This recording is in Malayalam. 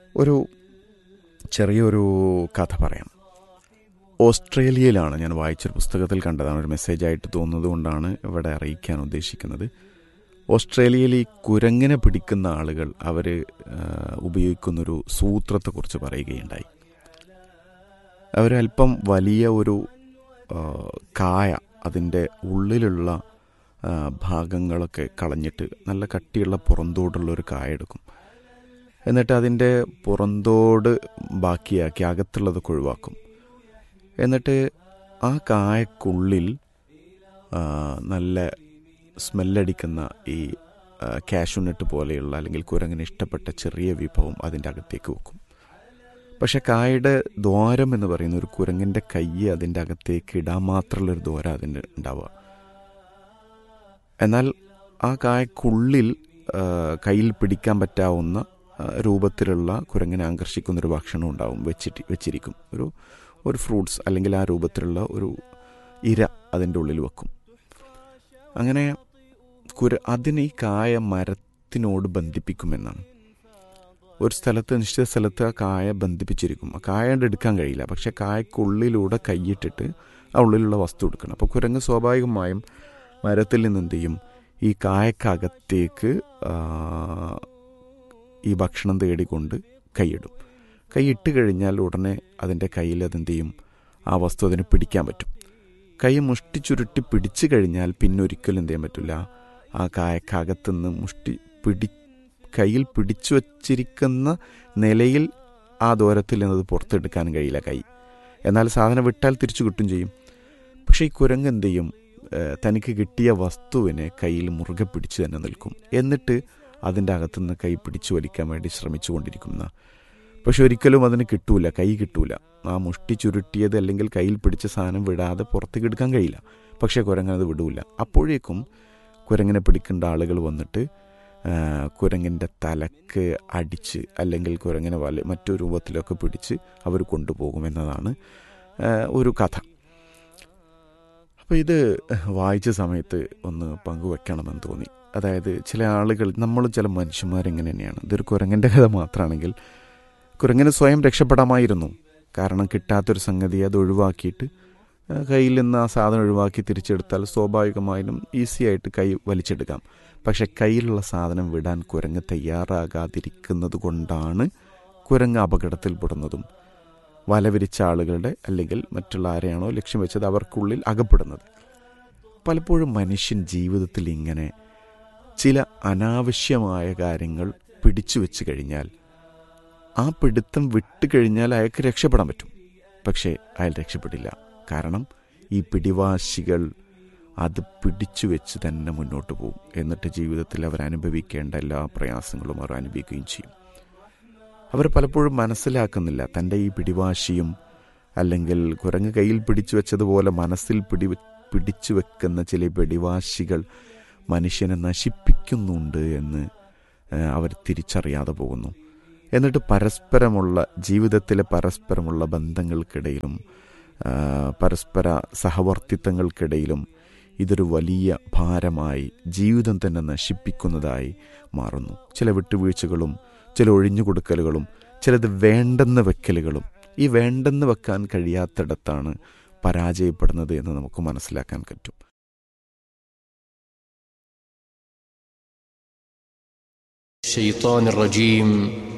ഒരു ചെറിയൊരു കഥ പറയാം ഓസ്ട്രേലിയയിലാണ് ഞാൻ വായിച്ചൊരു പുസ്തകത്തിൽ കണ്ടതാണ് ഒരു മെസ്സേജായിട്ട് തോന്നുന്നത് കൊണ്ടാണ് ഇവിടെ അറിയിക്കാൻ ഉദ്ദേശിക്കുന്നത് ഓസ്ട്രേലിയയിൽ ഈ കുരങ്ങിനെ പിടിക്കുന്ന ആളുകൾ അവർ ഉപയോഗിക്കുന്നൊരു സൂത്രത്തെക്കുറിച്ച് പറയുകയുണ്ടായി അവരല്പം വലിയ ഒരു ആ, കായ അതിൻ്റെ ഉള്ളിലുള്ള ആ, ഭാഗങ്ങളൊക്കെ കളഞ്ഞിട്ട് നല്ല കട്ടിയുള്ള പുറന്തോടുള്ള ഒരു കായ എടുക്കും എന്നിട്ട് അതിൻ്റെ പുറന്തോട് ബാക്കിയാക്കി അകത്തുള്ളതൊക്കെ ഒഴിവാക്കും എന്നിട്ട് ആ കായക്കുള്ളിൽ ആ, നല്ല സ്മെല്ലടിക്കുന്ന ഈ കാഷ്യൂനട്ട് പോലെയുള്ള അല്ലെങ്കിൽ കുരങ്ങിന് ഇഷ്ടപ്പെട്ട ചെറിയ വിഭവം അതിൻ്റെ അകത്തേക്ക് വെക്കും പക്ഷെ കായയുടെ ദ്വാരം എന്ന് പറയുന്ന ഒരു കുരങ്ങിൻ്റെ കൈ അതിൻ്റെ അകത്തേക്ക് ഇടാൻ മാത്രമുള്ളൊരു ദ്വാരം അതിൻ്റെ ഉണ്ടാവുക എന്നാൽ ആ കായക്കുള്ളിൽ ആ, കയ്യിൽ പിടിക്കാൻ പറ്റാവുന്ന ആ, രൂപത്തിലുള്ള കുരങ്ങിനെ ആകർഷിക്കുന്ന ഒരു ഭക്ഷണം ഉണ്ടാവും വെച്ചിട്ട് വെച്ചിരിക്കും ഒരു ഒരു ഫ്രൂട്ട്സ് അല്ലെങ്കിൽ ആ രൂപത്തിലുള്ള ഒരു ഇര അതിൻ്റെ ഉള്ളിൽ വെക്കും അങ്ങനെ കുര അതിന് ഈ കായ മരത്തിനോട് ബന്ധിപ്പിക്കുമെന്നാണ് ഒരു സ്ഥലത്ത് നിശ്ചിത സ്ഥലത്ത് ആ കായ ബന്ധിപ്പിച്ചിരിക്കും ആ കായ കൊണ്ട് എടുക്കാൻ കഴിയില്ല പക്ഷെ കായക്കുള്ളിലൂടെ കൈയിട്ടിട്ട് ആ ഉള്ളിലുള്ള വസ്തു എടുക്കണം അപ്പോൾ കുരങ്ങ് സ്വാഭാവികമായും മരത്തിൽ നിന്ന് എന്ത് ചെയ്യും ഈ കായക്കകത്തേക്ക് ആ, ഈ ഭക്ഷണം തേടിക്കൊണ്ട് കൈയിടും കൈയിട്ട് കഴിഞ്ഞാൽ ഉടനെ അതിൻ്റെ കയ്യിൽ അതെന്ത് ചെയ്യും ആ വസ്തു അതിന് പിടിക്കാൻ പറ്റും കൈ മുഷ്ടി ചുരുട്ടി പിടിച്ചു കഴിഞ്ഞാൽ പിന്നെ ഒരിക്കലും എന്ത് ചെയ്യാൻ പറ്റില്ല ആ കായക്കകത്തുനിന്ന് മുഷ്ടി പിടി കയ്യിൽ പിടിച്ചു വച്ചിരിക്കുന്ന നിലയിൽ ആ ദൂരത്തിൽ നിന്നത് പുറത്തെടുക്കാൻ കഴിയില്ല കൈ എന്നാൽ സാധനം വിട്ടാൽ തിരിച്ചു കിട്ടും ചെയ്യും പക്ഷേ ഈ കുരങ്ങ് എന്ത് ചെയ്യും ഏഹ് തനിക്ക് കിട്ടിയ വസ്തുവിനെ കയ്യിൽ മുറുകെ പിടിച്ച് തന്നെ നിൽക്കും എന്നിട്ട് അതിൻ്റെ അകത്തുനിന്ന് കൈ പിടിച്ചു വലിക്കാൻ വേണ്ടി ശ്രമിച്ചു കൊണ്ടിരിക്കുന്ന പക്ഷെ ഒരിക്കലും അതിന് കിട്ടൂല കൈ കിട്ടൂല ആ മുഷ്ടി ചുരുട്ടിയത് അല്ലെങ്കിൽ കയ്യിൽ പിടിച്ച സാധനം വിടാതെ പുറത്തേക്ക് എടുക്കാൻ കഴിയില്ല പക്ഷേ കുരങ്ങനത് വിടൂല അപ്പോഴേക്കും കുരങ്ങിനെ പിടിക്കേണ്ട ആളുകൾ വന്നിട്ട് ആ, കുരങ്ങിൻ്റെ തലക്ക് അടിച്ച് അല്ലെങ്കിൽ കുരങ്ങിനെ വല മറ്റു രൂപത്തിലൊക്കെ പിടിച്ച് അവർ കൊണ്ടുപോകുമെന്നതാണ് ആ, ഒരു കഥ അപ്പോൾ ഇത് വായിച്ച സമയത്ത് ഒന്ന് പങ്കുവെക്കണമെന്ന് തോന്നി അതായത് ചില ആളുകൾ നമ്മൾ ചില മനുഷ്യന്മാരെങ്ങനെ തന്നെയാണ് ഇതൊരു കുരങ്ങൻ്റെ കഥ മാത്രമാണെങ്കിൽ കുരങ്ങിന് സ്വയം രക്ഷപ്പെടാമായിരുന്നു കാരണം കിട്ടാത്തൊരു സംഗതി അത് ഒഴിവാക്കിയിട്ട് ആ, കയ്യിൽ നിന്ന് ആ സാധനം ഒഴിവാക്കി തിരിച്ചെടുത്താൽ സ്വാഭാവികമായും ഈസി ആയിട്ട് കൈ വലിച്ചെടുക്കാം പക്ഷെ കയ്യിലുള്ള സാധനം വിടാൻ കുരങ്ങ് തയ്യാറാകാതിരിക്കുന്നത് കൊണ്ടാണ് കുരങ്ങ് അപകടത്തിൽപ്പെടുന്നതും വലവിരിച്ച ആളുകളുടെ അല്ലെങ്കിൽ മറ്റുള്ള ആരെയാണോ ലക്ഷ്യം വെച്ചത് അവർക്കുള്ളിൽ അകപ്പെടുന്നത് പലപ്പോഴും മനുഷ്യൻ ജീവിതത്തിൽ ഇങ്ങനെ ചില അനാവശ്യമായ കാര്യങ്ങൾ പിടിച്ചു വെച്ച് കഴിഞ്ഞാൽ ആ പിടുത്തം വിട്ട് കഴിഞ്ഞാൽ അയാൾക്ക് രക്ഷപ്പെടാൻ പറ്റും പക്ഷേ അയാൾ രക്ഷപ്പെടില്ല കാരണം ഈ പിടിവാശികൾ അത് പിടിച്ചു വെച്ച് തന്നെ മുന്നോട്ട് പോകും എന്നിട്ട് ജീവിതത്തിൽ അവർ അനുഭവിക്കേണ്ട എല്ലാ പ്രയാസങ്ങളും അവർ അനുഭവിക്കുകയും ചെയ്യും അവർ പലപ്പോഴും മനസ്സിലാക്കുന്നില്ല തൻ്റെ ഈ പിടിവാശിയും അല്ലെങ്കിൽ കുരങ്ങ് കയ്യിൽ പിടിച്ചു വെച്ചതുപോലെ മനസ്സിൽ പിടി പിടിച്ചു വെക്കുന്ന ചില പിടിവാശികൾ മനുഷ്യനെ നശിപ്പിക്കുന്നുണ്ട് എന്ന് ഏഹ്, അവർ തിരിച്ചറിയാതെ പോകുന്നു എന്നിട്ട് പരസ്പരമുള്ള ജീവിതത്തിലെ പരസ്പരമുള്ള ബന്ധങ്ങൾക്കിടയിലും ആ, പരസ്പര സഹവർത്തിത്വങ്ങൾക്കിടയിലും ഇതൊരു വലിയ ഭാരമായി ജീവിതം തന്നെ നശിപ്പിക്കുന്നതായി മാറുന്നു ചില വിട്ടുവീഴ്ചകളും ചില ഒഴിഞ്ഞുകൊടുക്കലുകളും ചിലത് വേണ്ടെന്ന് വെക്കലുകളും ഈ വേണ്ടെന്ന് വെക്കാൻ കഴിയാത്തിടത്താണ് പരാജയപ്പെടുന്നത് എന്ന് നമുക്ക് മനസ്സിലാക്കാൻ പറ്റും الشيطان الرجيم